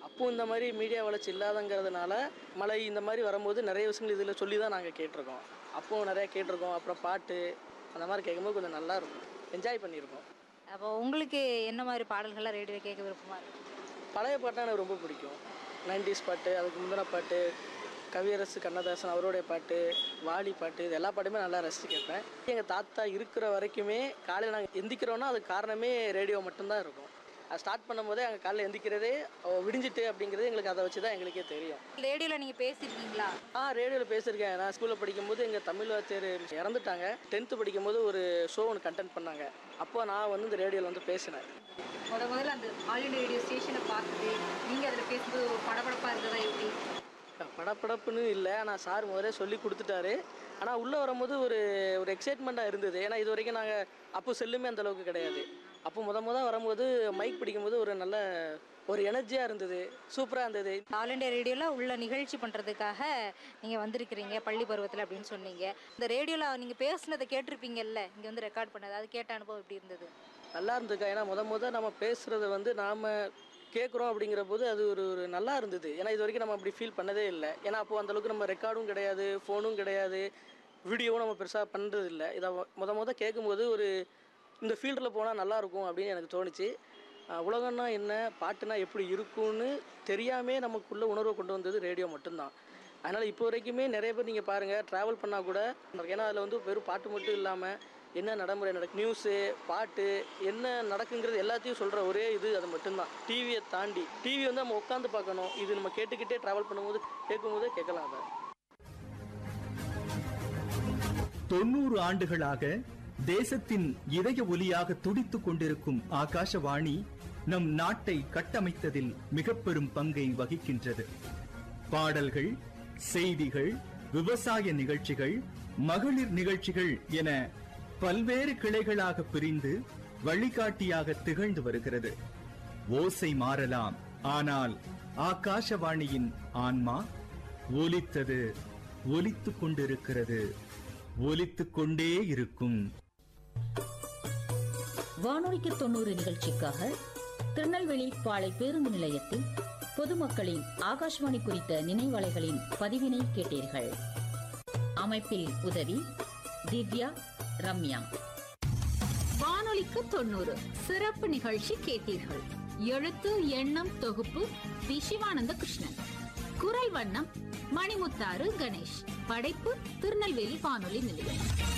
அப்போ இந்த மாதிரி மீடியா வளர்ச்சி இல்லாதங்கிறதுனால மழை இந்த மாதிரி வரும்போது நிறைய விஷயங்கள் இதில் சொல்லி தான் நாங்கள் கேட்டிருக்கோம் அப்போ நிறையா கேட்டிருக்கோம் அப்புறம் பாட்டு அந்த மாதிரி கேட்கும்போது கொஞ்சம் நல்லா இருக்கும் என்ஜாய் பண்ணியிருக்கோம் அப்போ உங்களுக்கு என்ன மாதிரி பாடல்கள்லாம் ரேடியோவில் கேட்க விருப்பமா இருக்கு பழைய பாட்டுனா எனக்கு ரொம்ப பிடிக்கும் நைன்டிஸ் பாட்டு அதுக்கு முந்தின பாட்டு கவியரசு கண்ணதாசன் அவருடைய பாட்டு வாலி பாட்டு இது எல்லா பாட்டுமே நல்லா ரசித்து கேட்பேன் எங்கள் தாத்தா இருக்கிற வரைக்குமே காலையில் நாங்கள் எந்திக்கிறோன்னா அதுக்கு காரணமே ரேடியோ மட்டும்தான் இருக்கும் அது ஸ்டார்ட் பண்ணும்போதே அங்கே காலையில் எந்திக்கிறதே அவ விடிஞ்சிட்டு அப்படிங்கிறது எங்களுக்கு அதை வச்சு தான் எங்களுக்கே தெரியும் ரேடியோவில் நீங்கள் பேசியிருக்கீங்களா ஆ ரேடியோவில் பேசியிருக்கேன் நான் ஸ்கூலில் படிக்கும்போது எங்கள் தமிழ் வாத்தியார் இறந்துட்டாங்க டென்த்து படிக்கும்போது ஒரு ஷோ ஒன்று கண்டென்ட் பண்ணாங்க அப்போ நான் வந்து இந்த ரேடியோவில் வந்து பேசினேன் முத முதல்ல அந்த ஆல் இண்டியா ரேடியோ ஸ்டேஷனை பார்த்துட்டு நீங்கள் அதில் பேசும்போது ஒரு படபடப்பாக இருந்ததா எப்படி படப்படப்புன்னு இல்லை ஆனால் சார் முதல்ல சொல்லி கொடுத்துட்டாரு ஆனால் உள்ளே வரும்போது ஒரு ஒரு எக்ஸைட்மெண்ட்டாக இருந்தது ஏன்னா இது வரைக்கும் நாங்கள் அப்போ செல்லுமே அந்த அளவுக்கு கிடையாது அப்போ முத முத வரும்போது மைக் பிடிக்கும்போது ஒரு நல்ல ஒரு எனர்ஜியாக இருந்தது சூப்பராக இருந்தது ஆல் இண்டியா ரேடியோவில் உள்ள நிகழ்ச்சி பண்ணுறதுக்காக நீங்கள் வந்திருக்கிறீங்க பள்ளி பருவத்தில் அப்படின்னு சொன்னீங்க இந்த ரேடியோவில் நீங்கள் பேசுனதை கேட்டிருப்பீங்கல்ல இங்கே வந்து ரெக்கார்ட் பண்ணது அது கேட்ட அனுபவம் எப்படி இருந்தது நல்லா இருந்துக்கா ஏன்னா முத முத நம்ம பேசுகிறத வந்து நாம் கேட்குறோம் அப்படிங்கிற போது அது ஒரு ஒரு நல்லா இருந்தது ஏன்னா இது வரைக்கும் நம்ம அப்படி ஃபீல் பண்ணதே இல்லை ஏன்னா அப்போ அந்த அளவுக்கு நம்ம ரெக்கார்டும் கிடையாது ஃபோனும் கிடையாது வீடியோவும் நம்ம பெருசாக பண்ணுறது இல்லை இதை முத முத கேட்கும்போது ஒரு இந்த ஃபீல்டில் போனால் நல்லா இருக்கும் அப்படின்னு எனக்கு தோணுச்சு அஹ் உலகம்னா என்ன பாட்டுனா எப்படி இருக்கும்னு தெரியாமே நமக்குள்ள உணர்வை கொண்டு வந்தது ரேடியோ மட்டும்தான் அதனால் இப்போ வரைக்குமே நிறைய பேர் நீங்கள் பாருங்கள் ட்ராவல் பண்ணால் கூட ஏன்னா அதில் வந்து வெறும் பாட்டு மட்டும் இல்லாமல் என்ன நடைமுறை நடக்கு நியூஸு பாட்டு என்ன நடக்குங்கிறது எல்லாத்தையும் சொல்கிற ஒரே இது அது மட்டும்தான் டிவியை தாண்டி டிவி வந்து நம்ம உட்காந்து பார்க்கணும் இது நம்ம கேட்டுக்கிட்டே ட்ராவல் பண்ணும்போது கேட்கும்போதே கேட்கலாம் அதை தொண்ணூறு ஆண்டுகளாக தேசத்தின் இதய ஒலியாக துடித்துக் கொண்டிருக்கும் ஆகாஷவாணி நம் நாட்டை கட்டமைத்ததில் மிக பெரும் பங்கை வகிக்கின்றது பாடல்கள் செய்திகள் விவசாய நிகழ்ச்சிகள் மகளிர் நிகழ்ச்சிகள் என பல்வேறு கிளைகளாக பிரிந்து வழிகாட்டியாக திகழ்ந்து வருகிறது ஓசை மாறலாம் ஆனால் ஆகாஷவாணியின் ஆன்மா ஒலித்தது ஒலித்துக் கொண்டிருக்கிறது ஒலித்துக் கொண்டே இருக்கும் வானொலிக்கு தொண்ணூறு நிகழ்ச்சிக்காக திருநெல்வேலி பாளை பேருந்து நிலையத்தில் பொதுமக்களின் ஆகாஷ்வாணி குறித்த நினைவலைகளின் பதிவினை கேட்டீர்கள் அமைப்பில் உதவி திவ்யா ரம்யா வானொலிக்கு தொண்ணூறு சிறப்பு நிகழ்ச்சி கேட்டீர்கள் எழுத்து எண்ணம் தொகுப்பு வி சிவானந்த கிருஷ்ணன் குரல் வண்ணம் மணிமுத்தாறு கணேஷ் படைப்பு திருநெல்வேலி வானொலி நிலையம்